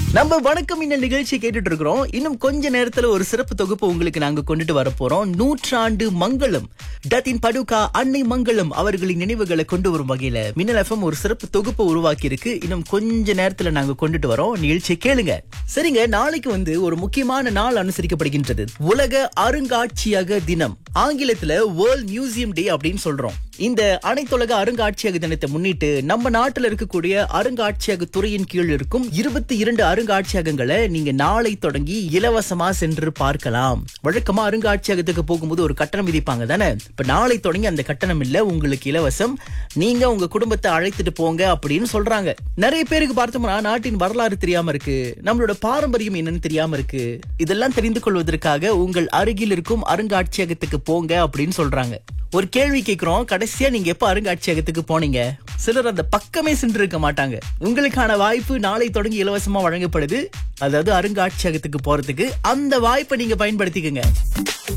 நம்ம வணக்கம் இந்த நிகழ்ச்சி கேட்டுட்டு இருக்கிறோம் இன்னும் கொஞ்ச நேரத்துல ஒரு சிறப்பு தொகுப்பு உங்களுக்கு நாங்க கொண்டுட்டு வர போறோம் நூற்றாண்டு மங்களம் டத்தின் படுகா அன்னை மங்களம் அவர்களின் நினைவுகளை கொண்டு வரும் வகையில மின்னல் எஃப்எம் ஒரு சிறப்பு தொகுப்பு உருவாக்கி இருக்கு இன்னும் கொஞ்ச நேரத்துல நாங்க கொண்டுட்டு வரோம் நிகழ்ச்சியை கேளுங்க சரிங்க நாளைக்கு வந்து ஒரு முக்கியமான நாள் அனுசரிக்கப்படுகின்றது உலக அருங்காட்சியக தினம் ஆங்கிலத்துல வேர்ல்ட் மியூசியம் டே அப்படின்னு சொல்றோம் இந்த அனைத்துலக அருங்காட்சியக தினத்தை முன்னிட்டு நம்ம நாட்டுல இருக்கக்கூடிய அருங்காட்சியக துறையின் கீழ் இருக்கும் இருபத்தி இரண்டு அருங்காட்சியகங்களை நீங்க நாளை தொடங்கி இலவசமா சென்று பார்க்கலாம் வழக்கமா அருங்காட்சியகத்துக்கு போகும்போது ஒரு கட்டணம் விதிப்பாங்க தானே இப்ப நாளை தொடங்கி அந்த கட்டணம் இல்ல உங்களுக்கு இலவசம் நீங்க உங்க குடும்பத்தை அழைத்துட்டு போங்க அப்படின்னு சொல்றாங்க நிறைய பேருக்கு பார்த்தோம்னா நாட்டின் வரலாறு தெரியாம இருக்கு நம்மளோட பாரம்பரியம் என்னன்னு தெரியாம இருக்கு இதெல்லாம் தெரிந்து கொள்வதற்காக உங்கள் அருகில் இருக்கும் அருங்காட்சியகத்துக்கு போங்க அப்படின்னு சொல்றாங்க ஒரு கேள்வி கேக்குறோம் கடைசியா நீங்க எப்ப அருங்காட்சியகத்துக்கு போனீங்க சிலர் அந்த பக்கமே சென்று இருக்க மாட்டாங்க உங்களுக்கான வாய்ப்பு நாளை தொடங்கி இலவசமா வழங்கப்படுது அதாவது அருங்காட்சியகத்துக்கு போறதுக்கு அந்த வாய்ப்பை நீங்க பயன்படுத்திக்கங்க